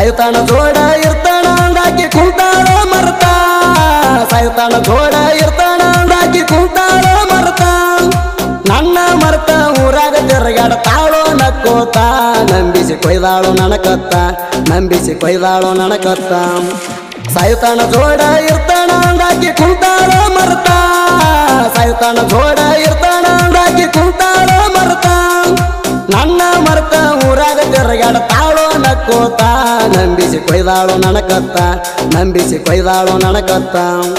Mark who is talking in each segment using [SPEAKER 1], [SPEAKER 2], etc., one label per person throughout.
[SPEAKER 1] ಸಾಯುತಾನ ಜೋಡ ಇರ್ತಾನ ಅಂದಾಕಿ ಕುಂತಾಳ ಮರ್ತ ಸಾಯುತಾನ ಜೋಡ ಇರ್ತಾನ ಅಂದಾಕಿ ಕುಂತಾಳ ಮರ್ತ ನನ್ನ ಮರ್ತ ಊರಾಗ ತಿರುಗಾಡ ತಾಳೋ ನಕ್ಕೋತ ನಂಬಿಸಿ ಕೊಯ್ದಾಳು ನನಕತ್ತ ನಂಬಿಸಿ ಕೊಯ್ದಾಳು ನನಕತ್ತ ಸಾಯುತಾನ ಜೋಡ ಇರ್ತಾನ ಅಂದಾಕಿ ಕುಂತಾಳ ಮರ್ತ ಸಾಯುತಾನ ಜೋಡ ಇರ್ತಾನ ಅಂದಾಕಿ ಕುಂತಾಳ ಮರ್ತ ನನ್ನ ಮರ್ತ ಊರಾಗ ತಿರುಗಾಡ ತಾಳೋ ನಕ್ಕೋತ ನಂಬಿಸಿ ಕೊಯ್ದಾಳು ನನಕತ್ತ ನಂಬಿಸಿ ಕೊಯ್ದಾಳು ನನಕತ್ತ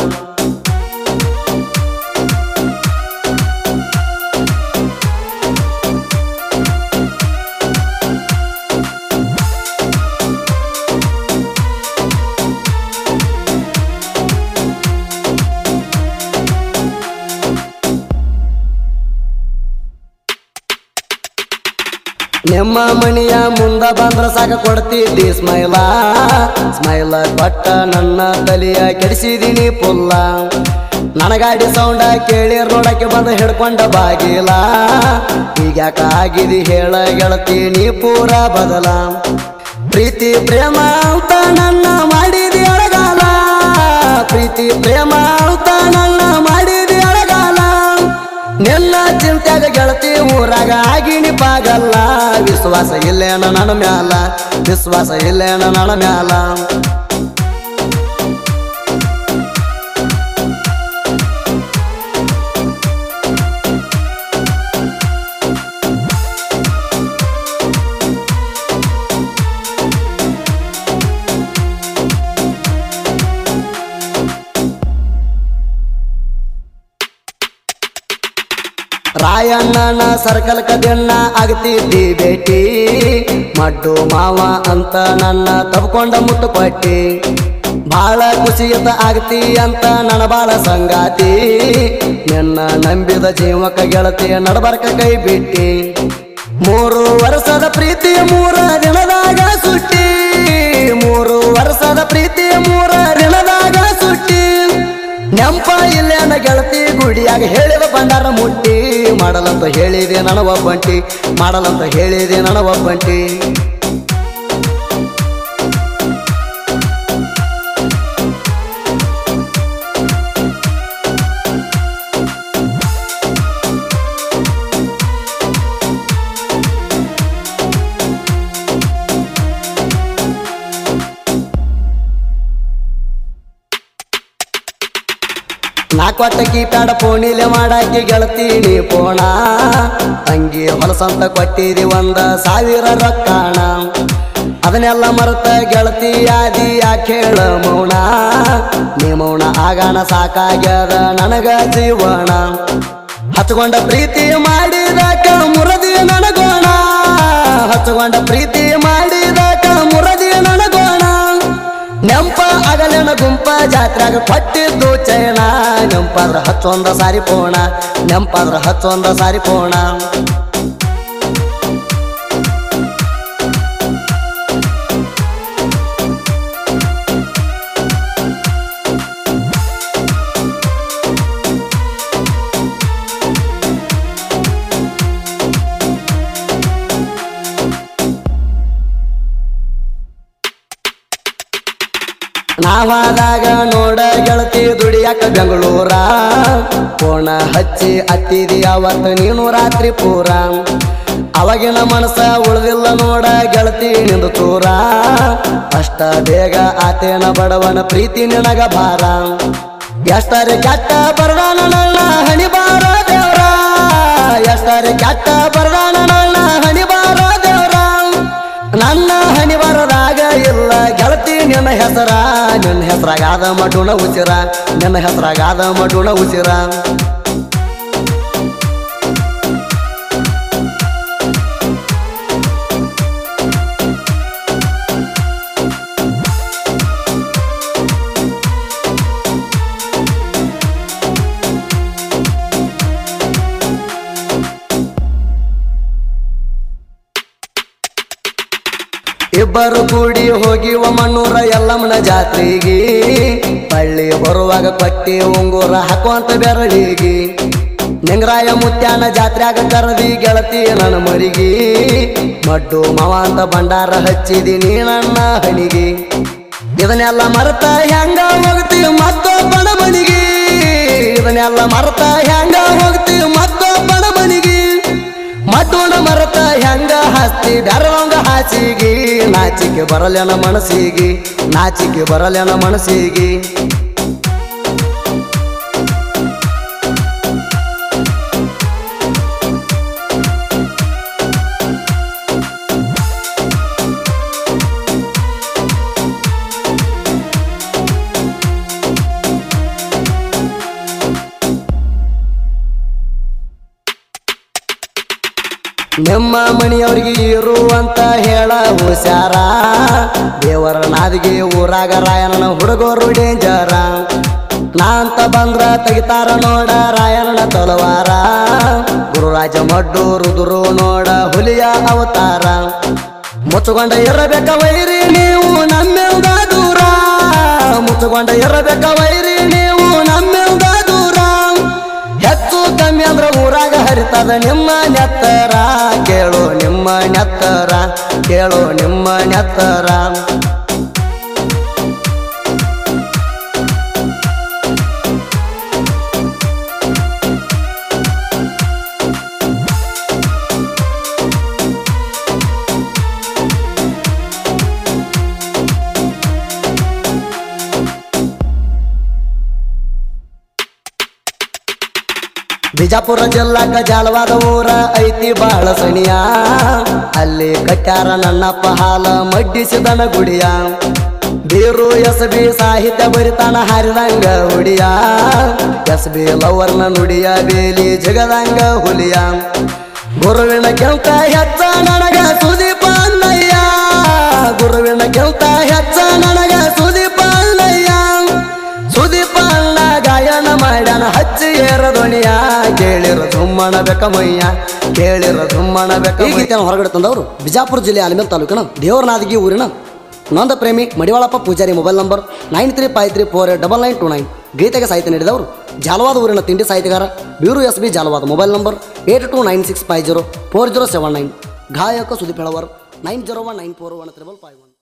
[SPEAKER 1] ನಿಮ್ಮ ಮನೆಯ ಮುಂದ ಬಂದ್ರ ಸಾಕ ಕೊಡ್ತಿದ್ದಿ ಸ್ಮೈಲ ಸ್ಮೈಲ ಕೊಟ್ಟ ನನ್ನ ತಲೆಯ ಕೆಡಿಸಿದೀನಿ ಪುಲ್ಲ ನನಗಾಡಿ ಸೌಂಡ ಕೇಳಿ ನೋಡಕ್ಕೆ ಬಂದು ಹಿಡ್ಕೊಂಡ ಬಾಗಿಲ ಈಗ್ಯಾಕ ಆಗಿದಿ ಹೇಳ ಗೆಳತಿ ನೀ ಪೂರ ಬದಲ ಪ್ರೀತಿ ಪ್ರೇಮ ಅಂತ ನನ್ನ ಮಾಡಿದಿ ಅಳಗಾಲ ಪ್ರೀತಿ ಪ್ರೇಮ ಅಂತ ನನ್ನ ಮಾಡಿದಿ ಅಳಗಾಲ ನಿನ್ನ ಚಿಂತ್ಯಾಗ ಗೆಳತಿ ಊರಾಗ ಆಗಿನಿ ಪಾಗಲ್ಲ ವಿಶ್ವಾಸ ಇಲ್ಲೇನ ನನ್ನ ಮ್ಯಾಲ ವಿಶ್ವಾಸ ಇಲ್ಲೇನ ನನ್ನ ಮ್ಯಾಲ ರಾಯಣ್ಣನ ಸರ್ಕಲ್ ಕದನ್ನ ಆಗ್ತಿದ್ದಿ ಭೇಟಿ ಮಡ್ಡು ಮಾವ ಅಂತ ನನ್ನ ತಬ್ಕೊಂಡ ಮುತ್ತು ಕೊಟ್ಟಿ ಬಾಳ ಖುಷಿಯತ ಆಗ್ತಿ ಅಂತ ನನ್ನ ಬಾಳ ಸಂಗಾತಿ ನಿನ್ನ ನಂಬಿದ ಜೀವಕ ಗೆಳತಿ ನಡಬರ್ಕ ಕೈ ಬಿಟ್ಟಿ ಮೂರು ವರ್ಷದ ಪ್ರೀತಿ ಮೂರ ದಿನದಾಗ ಸುಟ್ಟಿ ಮೂರು ವರ್ಷದ ಪ್ರೀತಿ ಮೂರ ದಿನದಾಗ ಸುಟ್ಟಿ ನೆಂಪ ಇಲ್ಲೇನ ಗೆಳತಿ ಗುಡಿಯಾಗ ಹೇಳಿದ ಬಂಡಾರ ಮುಟ್ಟಿ ಮಾಡಲಂತ ಹೇಳಿದೆ ನನ್ನ ಒಬ್ಬಂಟಿ ಮಾಡಲಂತ ಹೇಳಿದೆ ನನ್ನ ಒಬ್ಬಂಟಿ ನಾ ಕೊಟ್ಟ ಕೀಪ್ಯಾಡ ಫೋನಿಲೆ ಮಾಡಾಕಿ ಗೆಳತೀನಿ ಪೋಣ ತಂಗಿ ಹೊಲಸಂತ ಕೊಟ್ಟಿದಿ ಒಂದ ಸಾವಿರ ರೊಕ್ಕಾಣ ಅದನ್ನೆಲ್ಲ ಮರೆತ ಗೆಳತಿ ಆದಿ ಯಾಕೇಳ ಮೌನ ನೀ ಮೌನ ಆಗಾಣ ಸಾಕಾಗ್ಯದ ನನಗ ಜೀವನ ಹಚ್ಕೊಂಡ ಪ್ರೀತಿ ಮಾಡಿದಕ ಮುರದಿ ನನಗೋಣ ಹಚ್ಕೊಂಡ ಪ್ರೀತಿ ಮಾಡಿದಕ ಮುರದಿ ನನಗೋಣ ನೆಂಪ ಅಗಲಿನ ಗುಂಪ ಜಾತ್ರೆಗ ಕೊಟ್ಟಿದ್ದು ಚೈನ ನೆಂಪಾದ್ರ ಹಚ್ಚೊಂದ ಸಾರಿ ಪೋಣ ನೆಂಪಾದ್ರ ಹಚ್ಚೊಂದ ಸಾರಿ ಪೋಣ ನಾವಾದಾಗ ನೋಡ ಗೆಳತಿ ದುಡಿಯಾಕ ಬೆಂಗಳೂರ ಕೋಣ ಹಚ್ಚಿ ಹತ್ತಿದಿ ಅವತ್ತು ನೀನು ರಾತ್ರಿ ಪೂರ ಅವಾಗಿನ ಮನಸ್ಸ ಉಳ್ದಿಲ್ಲ ನೋಡ ಗೆಳತಿ ನಿಂದು ತೂರ ಅಷ್ಟ ಬೇಗ ಆತೇನ ಬಡವನ ಪ್ರೀತಿ ನಿನಗ ಭಾರ ಎಷ್ಟರೆ ಕೆಟ್ಟ ಬರದಾನ ನನ್ನ ಹಣಿ ಬಾರ ದೇವ್ರ ಎಷ್ಟರೆ ಕೆಟ್ಟ ಬರದಾನ ನನ್ನ ಹಣಿ ಬಾರ ದೇವ್ರ ನನ್ನ ಹಣಿ ಬರದಾಗ ಇಲ್ಲ ಗೆಳತಿ ನಿನ್ನ ಹೆಸರ ನಿನ್ನ ಹೆಸರಾಗಾದ ಮಡುಣ ಉಸಿರ ನಿನ್ನ ಹೆಸರಾಗಾದ ಮಡುಣ ಉಸಿರ ಇಬ್ಬರು ಕೂಡಿ ಹೋಗಿವ ಮಣ್ಣೂರ ಎಲ್ಲಮ್ಮನ ಜಾತ್ರೆಗೆ ಪಳ್ಳಿ ಬರುವಾಗ ಕೊಟ್ಟಿ ಉಂಗುರ ಹಾಕುವಂತ ಬೆರಳಿಗೆ ನಿಂಗರಾಯ ಮುತ್ಯಾನ ಜಾತ್ರ್ಯಾಗ ಕರದಿ ಗೆಳತಿ ನನ್ನ ಮರಿಗಿ ಮಡ್ಡು ಮಾವ ಅಂತ ಭಂಡಾರ ಹಚ್ಚಿದೀನಿ ನನ್ನ ಹಣಿಗಿ ಇದನ್ನೆಲ್ಲ ಮರೆತ ಹೆಂಗ ಹೋಗ್ತೀವಿ ಮತ್ತೊಬ್ಬನ ಮನಿಗೆ ಇದನ್ನೆಲ್ಲ ಮರೆತ ಹೆಂಗ ಹೋಗ್ತೀವಿ ಮತ್ತೊಬ್ಬನ ಮನಿಗೆ ಮಟ್ಟೋಣ ಮರೆತ ಹೆಂಗ ಹಸ್ತಿ ಬೆರವಂಗ ಹಾಸಿಗೆ ನಾಚಿಕೆ ಬರಲೆನ ಮನಸ್ಸಿಗೆ ನಾಚಿಕೆ ಬರಲೆನ ಮನಸ್ಸಿಗೆ ನಿಮ್ಮ ಮಣಿಯವ್ರಿಗೆ ಇರುವಂತ ಹೇಳ ಹುಷಾರ ದೇವರ ನಾದಿಗೆ ಊರಾಗ ರಾಯಣನ ಹುಡುಗರು ಡೇಂಜರ ನಾ ಅಂತ ಬಂದ್ರ ತೆಗಿತಾರ ನೋಡ ರಾಯಣನ ತಲವಾರ ಗುರುರಾಜ ಮಡ್ಡು ರುದುರು ನೋಡ ಹುಲಿಯ ಅವತಾರ ಮುಚ್ಚುಕೊಂಡ ಇರಬೇಕ ವೈರಿ ನೀವು ನಮ್ಮಿಂದ ದೂರ ಮುಚ್ಚುಕೊಂಡ ಇರಬೇಕ ವೈರಿ ನೀವು ನಮ್ಮಿಂದ ದೂರ ಹೆಚ್ಚು ಕಮ್ಮಿ ಅಂದ್ರ ಊರಾಗ ಹರಿತದ ನಿಮ್ಮ ನೆತ್ತರ ಕೇಳು ನಿಮ್ಮ ನೆತ್ತರ ಕೇಳು ನಿಮ್ಮ ನೆತ್ತರ ಬಿಜಾಪುರ ಜಿಲ್ಲಾಕ ಜಾಲವಾದ ಊರ ಐತಿ ಬಾಳ ಸಣಿಯ ಅಲ್ಲಿ ಕಟ್ಯಾರ ನನ್ನಪ್ಪ ಹಾಲ ಮಡ್ಡಿಸಿದನ ಗುಡಿಯ ಬೀರು ಎಸ್ ಬಿ ಸಾಹಿತ್ಯ ಬರಿತಾನ ಹಾರಿದಂಗ ಹುಡಿಯ ಎಸ್ ಬಿ ಲವರ್ನ ನುಡಿಯ ಬೇಲಿ ಜಗದಂಗ ಹುಲಿಯ ಗುರುವಿನ ಕೆಂತ ಹೆಚ್ಚ ನನಗ ಸುದೀಪ ಅಣ್ಣಯ್ಯ ಗುರುವಿನ ಕೆಂತ ಹೆಚ್ಚ ನನಗ ಸುದೀಪ ಅಣ್ಣಯ್ಯ ಸುದೀಪ ಅಣ್ಣ ಗಾಯನ ಮಾಡ್ಯಾನ ಹಚ್ಚಿ ಏರ ಧ್ವನಿಯ ಕೇಳಿರ ಧುಮ್ಮಣ ಬೆಕಮಯ್ಯ ಕೇಳಿರ ಧುಮ್ಮಣ ಬೆಕ ಈ ಗೀತೆಯನ್ನು ಹೊರಗಡೆ ತಂದವರು ಬಿಜಾಪುರ ಜಿಲ್ಲೆ ಆಲಿಮೇಲ್ ತಾಲೂಕಿನ ದೇವರನಾದಗಿ ಊರಿನ ನೊಂದ ಪ್ರೇಮಿ Madivalappa Pujari mobile number nine three five three four eight double nine two nine ಗೀತೆಗೆ ಸಾಹಿತ್ಯ ನೀಡಿದವರು ಜಾಲವಾದ ಊರಿನ ತಿಂಡಿ ಸಾಹಿತ್ಯಗಾರ Biru S B Jalawad mobile number eight two nine six five zero four zero seven nine ಗಾಯಕ Sudeep Helavar nine zero one nine four one triple five one